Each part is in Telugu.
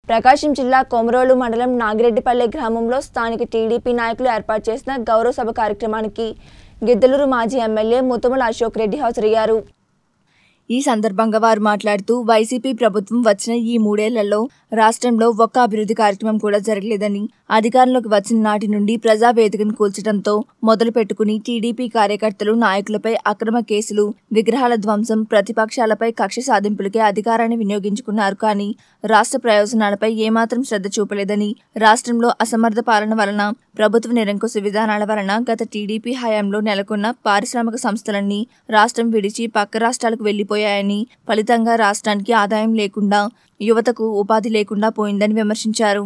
ప్రకాశం జిల్లా కొమరోలు మండలం నాగిరెడ్డిపల్లె గ్రామంలో స్థానిక టీడీపీ నాయకులు ఏర్పాటు చేసిన గౌరవ సభ కార్యక్రమానికి గిద్దలూరు మాజీ ఎమ్మెల్యే ముతుమల అశోక్ రెడ్డి హాజరయ్యారు ఈ సందర్భంగా వారు మాట్లాడుతూ వైసీపీ ప్రభుత్వం వచ్చిన ఈ మూడేళ్లలో రాష్ట్రంలో ఒక్క అభివృద్ధి కార్యక్రమం కూడా జరగలేదని అధికారంలోకి వచ్చిన నాటి నుండి ప్రజావేదికను కూల్చడంతో మొదలు పెట్టుకుని టీడీపీ కార్యకర్తలు నాయకులపై అక్రమ కేసులు విగ్రహాల ధ్వంసం ప్రతిపక్షాలపై కక్ష సాధింపులకే అధికారాన్ని వినియోగించుకున్నారు కానీ రాష్ట్ర ప్రయోజనాలపై ఏమాత్రం శ్రద్ధ చూపలేదని రాష్ట్రంలో అసమర్థ పాలన వలన ప్రభుత్వ నిరంకుశ విధానాల వలన గత టీడీపీ హయాంలో నెలకొన్న పారిశ్రామిక సంస్థలన్నీ రాష్ట్రం విడిచి పక్క రాష్ట్రాలకు వెళ్లిపోయాయని ఫలితంగా రాష్ట్రానికి ఆదాయం లేకుండా యువతకు ఉపాధి లేకుండా పోయిందని విమర్శించారు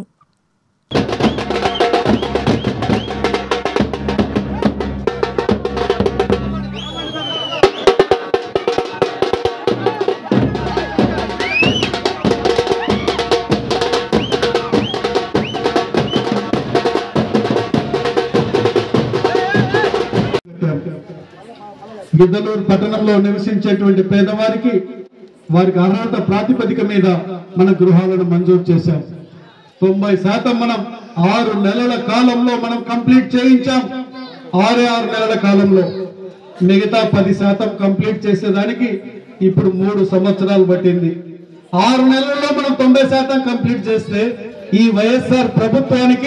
గిద్దలూరు పట్టణంలో నివసించేటువంటి పేదవారికి వారికి అర్హత ప్రాతిపదిక మీద మన గృహాలను మంజూరు చేశాం తొంభై శాతం మనం ఆరు నెలల కాలంలో మనం కంప్లీట్ చేయించాం ఆరే ఆరు నెలల కాలంలో మిగతా పది శాతం కంప్లీట్ చేసేదానికి ఇప్పుడు మూడు సంవత్సరాలు పట్టింది ఆరు నెలల్లో మనం తొంభై శాతం కంప్లీట్ చేస్తే ఈ వైఎస్ఆర్ ప్రభుత్వానికి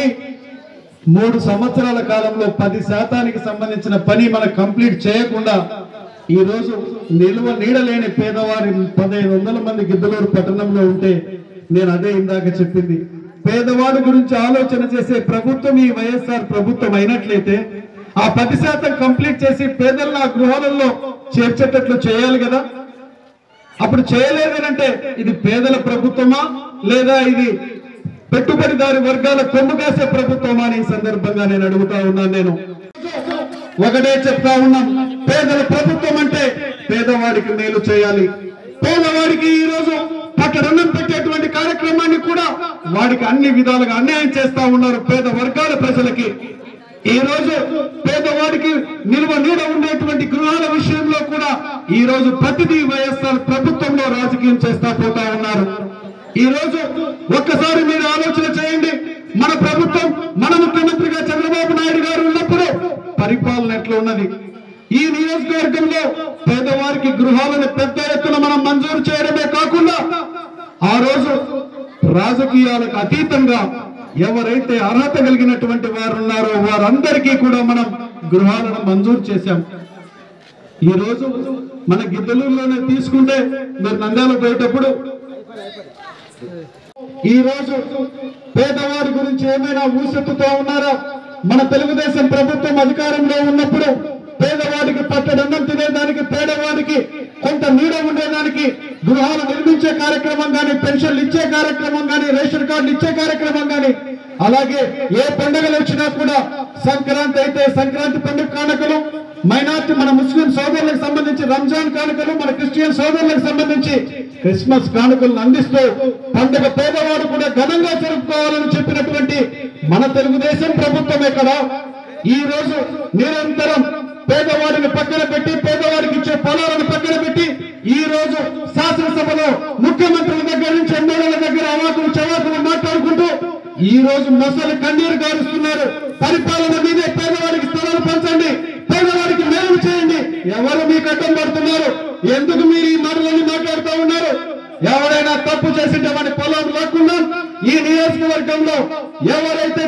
మూడు సంవత్సరాల కాలంలో పది శాతానికి సంబంధించిన పని మనం కంప్లీట్ చేయకుండా ఈ రోజు నిల్వ నీడలేని పేదవారి పదహైదు వందల మంది గిద్దలూరు పట్టణంలో ఉంటే నేను అదే ఇందాక చెప్పింది పేదవాడి గురించి ఆలోచన చేసే ప్రభుత్వం ఈ వైఎస్ఆర్ ప్రభుత్వం అయినట్లయితే ఆ పది శాతం కంప్లీట్ చేసి పేదలను ఆ గృహాలలో చేర్చేటట్లు చేయాలి కదా అప్పుడు చేయలేదనంటే ఇది పేదల ప్రభుత్వమా లేదా ఇది పెట్టుబడిదారి వర్గాల కొమ్ము కాసే ప్రభుత్వమా అని ఈ సందర్భంగా నేను అడుగుతా ఉన్నాను నేను ఒకటే చెప్తా ఉన్నాం పేదల ప్రభుత్వం అంటే పేదవాడికి మేలు చేయాలి పేదవాడికి ఈ రోజు పట్టడన్నం పెట్టేటువంటి కార్యక్రమాన్ని కూడా వాడికి అన్ని విధాలుగా అన్యాయం చేస్తా ఉన్నారు పేద వర్గాల ప్రజలకి ఈ రోజు పేదవాడికి నిల్వ నీడ ఉండేటువంటి గృహాల విషయంలో కూడా ఈ రోజు ప్రతిదీ వైఎస్ఆర్ ప్రభుత్వంలో రాజకీయం చేస్తా పోతా ఉన్నారు ఈ రోజు ఒక్కసారి మీరు ఆలోచన చేయండి మన ప్రభుత్వం మన ముఖ్యమంత్రిగా చంద్రబాబు నాయుడు గారు ఉన్నప్పుడు పరిపాలన ఎట్లా ఉన్నది ఈ నియోజకవర్గంలో పేదవారికి గృహాలను పెద్ద ఎత్తున మనం మంజూరు చేయడమే కాకుండా ఆ రోజు రాజకీయాలకు అతీతంగా ఎవరైతే అర్హత కలిగినటువంటి వారు ఉన్నారో వారందరికీ కూడా మనం గృహాలను మంజూరు చేశాం ఈ రోజు మన గిద్దలూరులోనే తీసుకుంటే మీరు నంద్యాల పోయేటప్పుడు ఈ రోజు పేదవారి గురించి ఏమైనా ఊసెత్తుతో ఉన్నారా మన తెలుగుదేశం ప్రభుత్వం అధికారంలో ఉన్నప్పుడు పేదవాడికి పట్టడన్నం తినేదానికి పేదవాడికి కొంత నీడ ఉండేదానికి గృహాలు నిర్మించే కార్యక్రమం కానీ పెన్షన్లు ఇచ్చే కార్యక్రమం కానీ రేషన్ కార్డులు ఇచ్చే కార్యక్రమం కానీ అలాగే ఏ పండుగలు వచ్చినా కూడా సంక్రాంతి అయితే సంక్రాంతి పండుగ కానుకలు మైనార్టీ మన ముస్లిం సోదరులకు సంబంధించి రంజాన్ కానుకలు మన క్రిస్టియన్ సోదరులకు సంబంధించి క్రిస్మస్ కానుకలను అందిస్తూ పండుగ పేదవాడు కూడా ఘనంగా జరుపుకోవాలని చెప్పినటువంటి మన తెలుగుదేశం ప్రభుత్వమే కదా ఈ రోజు నిరంతరం పేదవాడిని పక్కన పెట్టి పేదవాడికి ఇచ్చే పొలాలను పక్కన పెట్టి ఈ రోజు శాసనసభలో ముఖ్యమంత్రుల దగ్గర నుంచి ఎమ్మెల్యేల దగ్గర అవాకులు చవాకులు మాట్లాడుకుంటూ ఈ రోజు మొసలు కన్నీరు గారుస్తున్నారు పరిపాలన మీదే పేదవాడికి స్థలాలు పంచండి పేదవాడికి మేలు చేయండి ఎవరు మీకు అడ్డం పడుతున్నారు ఎందుకు మీరు ఈ మాటలన్నీ మాట్లాడుతూ ఉన్నారు ఎవరైనా తప్పు చేసింటే వాడి పొలం లేకుండా ఈ నియోజకవర్గంలో ఎవరైతే